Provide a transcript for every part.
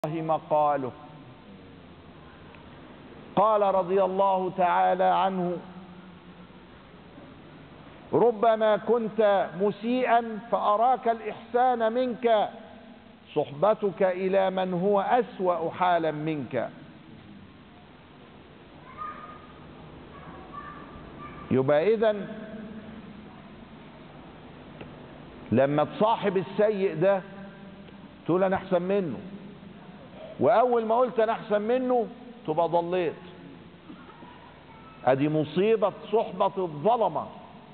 مقاله قال رضي الله تعالى عنه ربما كنت مسيئا فأراك الإحسان منك صحبتك إلى من هو أسوأ حالا منك يبقى إذن لما تصاحب السيء ده تقول أنا أحسن منه وأول ما قلت أنا أحسن منه تبقى ضليت ادي مصيبة صحبة الظلمة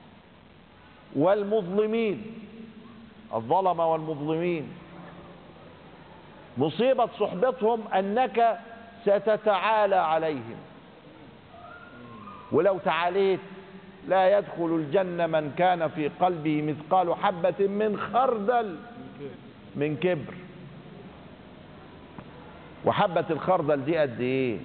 والمظلمين الظلمة والمظلمين مصيبة صحبتهم انك ستتعالى عليهم ولو تعاليت لا يدخل الجنة من كان في قلبه مثقال حبة من خردل من كبر وحبة الخردل دي قد ايه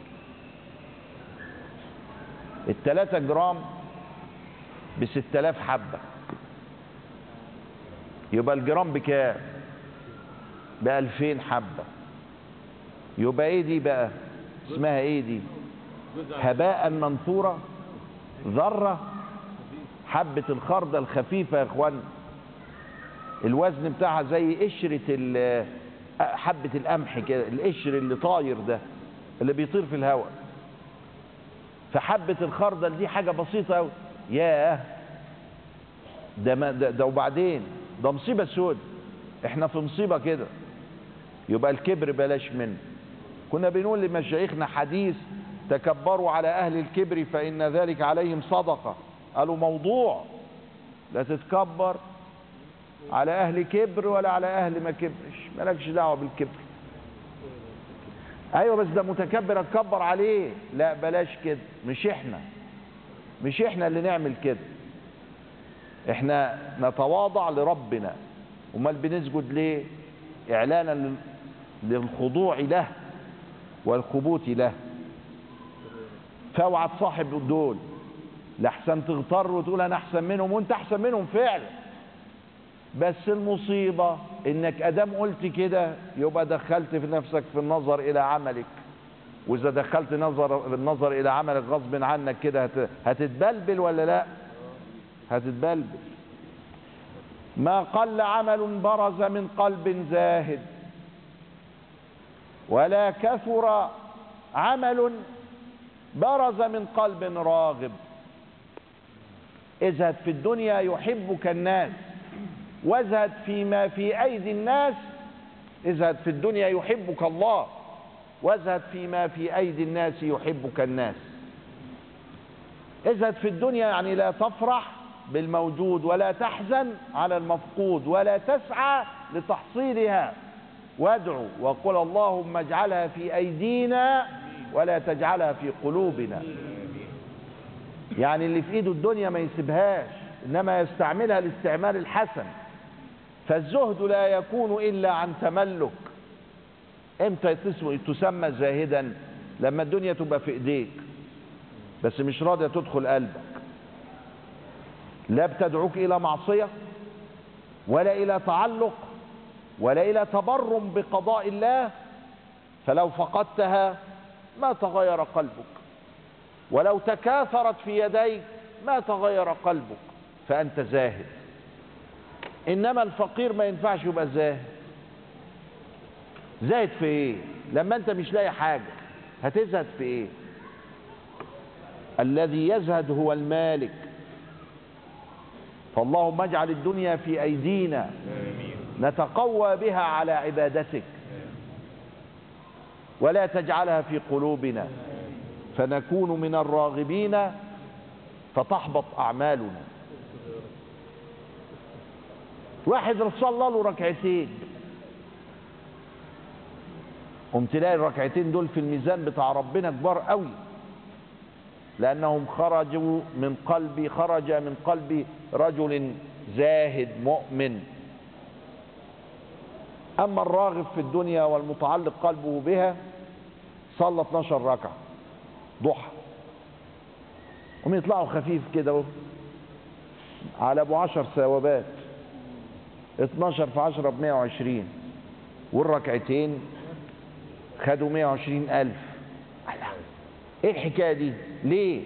التلاتة جرام بست الاف حبة يبقى الجرام بكام بألفين حبة يبقى ايه دي بقى اسمها ايه دي هباء منثورة ذرة حبة الخردل الخفيفة يا اخوان الوزن بتاعها زي قشرة حبة القمح كده القشر اللي طاير ده اللي بيطير في الهواء فحبة الخردل دي حاجة بسيطة قوي ياه ده, ما ده, ده وبعدين ده مصيبة سود احنا في مصيبة كده يبقى الكبر بلاش منه كنا بنقول لمشايخنا حديث تكبروا على اهل الكبر فان ذلك عليهم صدقة قالوا موضوع لا تتكبر على اهل كبر ولا على اهل ما كبرش مالكش دعوه بالكبر ايوه بس ده متكبر اتكبر عليه لا بلاش كده مش احنا مش احنا اللي نعمل كده احنا نتواضع لربنا امال بنسجد ليه اعلانا للخضوع له والخبوت له فاوعى تصاحب دول لحسن تغتر وتقول انا احسن منهم وانت احسن منهم فعلا بس المصيبة انك ادام قلت كده يبقى دخلت في نفسك في النظر الى عملك واذا دخلت نظر النظر الى عملك غصب عنك كده هتتبلبل ولا لا هتتبلبل ما قل عمل برز من قلب زاهد ولا كثر عمل برز من قلب راغب ازهد في الدنيا يحبك الناس وازهد فيما في ايدي الناس ازهد في الدنيا يحبك الله وازهد فيما في ايدي الناس يحبك الناس ازهد في الدنيا يعني لا تفرح بالموجود ولا تحزن على المفقود ولا تسعى لتحصيلها وادعو وقل اللهم اجعلها في ايدينا ولا تجعلها في قلوبنا يعني اللي في ايده الدنيا ما يسيبهاش انما يستعملها الاستعمال الحسن فالزهد لا يكون الا عن تملك امتى تسمى زاهدا لما الدنيا تبقى في ايديك بس مش راضيه تدخل قلبك لا بتدعوك الى معصيه ولا الى تعلق ولا الى تبرم بقضاء الله فلو فقدتها ما تغير قلبك ولو تكاثرت في يديك ما تغير قلبك فأنت زاهد إنما الفقير ما ينفعش يبقى زاهد زاهد في إيه لما أنت مش لاقي حاجة هتزهد في إيه الذي يزهد هو المالك فاللهم اجعل الدنيا في أيدينا نتقوى بها على عبادتك ولا تجعلها في قلوبنا فنكون من الراغبين فتحبط أعمالنا واحد صلى له ركعتين قمت تلاقي الركعتين دول في الميزان بتاع ربنا كبار قوي لأنهم خرجوا من قلبي خرج من قلب رجل زاهد مؤمن أما الراغب في الدنيا والمتعلق قلبه بها صلى 12 ركعة ضحى هم يطلعوا خفيف كده اهو على ابو عشر ثوابات 12 في 10 ب 120 والركعتين خدوا 120 ألف ايه الحكاية دي ليه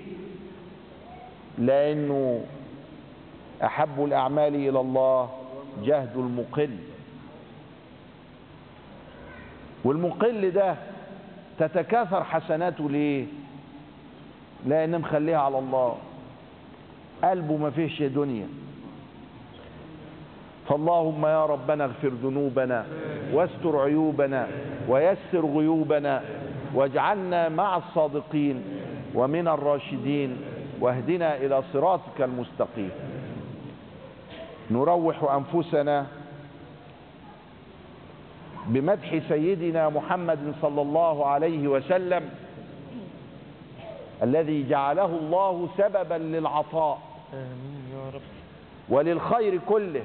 لأنه أحب الأعمال إلى الله جهد المقل والمقل ده تتكاثر حسناته ليه لأن مخليها على الله قلبه ما فيهش دنيا فاللهم يا ربنا اغفر ذنوبنا واستر عيوبنا ويسر غيوبنا واجعلنا مع الصادقين ومن الراشدين واهدنا إلى صراطك المستقيم نروح أنفسنا بمدح سيدنا محمد صلى الله عليه وسلم الذي جعله الله سببا للعطاء آمين يا رب وللخير كله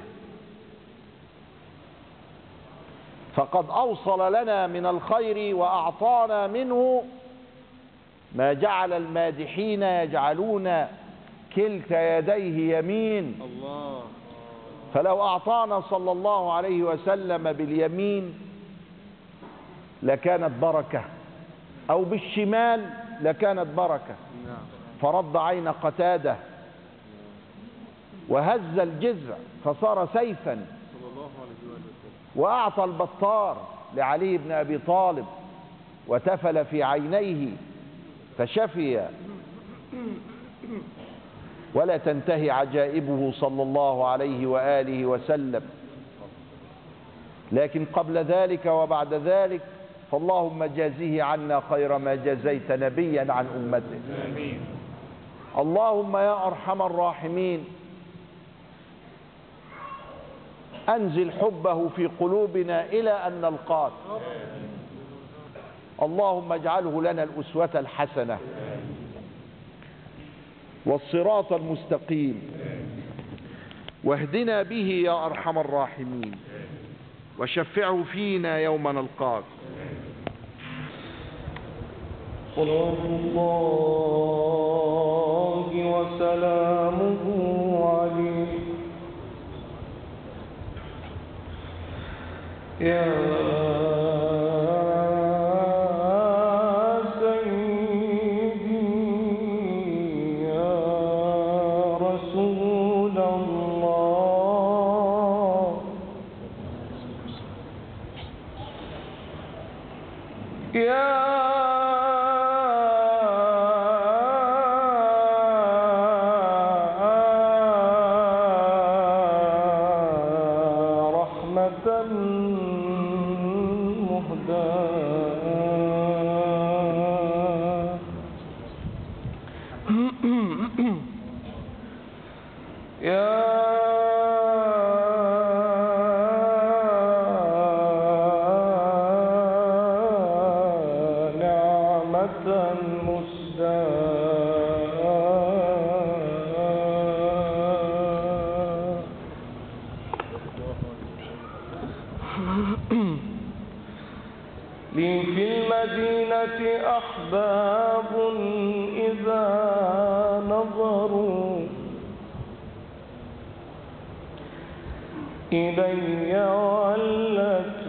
فقد أوصل لنا من الخير وأعطانا منه ما جعل المادحين يجعلون كلتا يديه يمين الله فلو أعطانا صلى الله عليه وسلم باليمين لكانت بركة أو بالشمال لكانت بركة نعم فرد عين قتاده وهز الجذع فصار سيفا صلى الله عليه وسلم وأعطى البطار لعلي بن أبي طالب وتفل في عينيه فشفي ولا تنتهي عجائبه صلى الله عليه وآله وسلم لكن قبل ذلك وبعد ذلك فاللهم جازه عنا خير ما جزيت نبيا عن أمته آمين اللهم يا أرحم الراحمين أنزل حبه في قلوبنا إلى أن نلقاك اللهم اجعله لنا الأسوة الحسنة والصراط المستقيم واهدنا به يا أرحم الراحمين وشفعه فينا يوم نلقاك صلوات الله وسلامه عليه يا سيدي يا رسول الله يا رحمة مهداة يا نعمة مسداة لي في المدينة أحباب إذا نظروا إلي ولت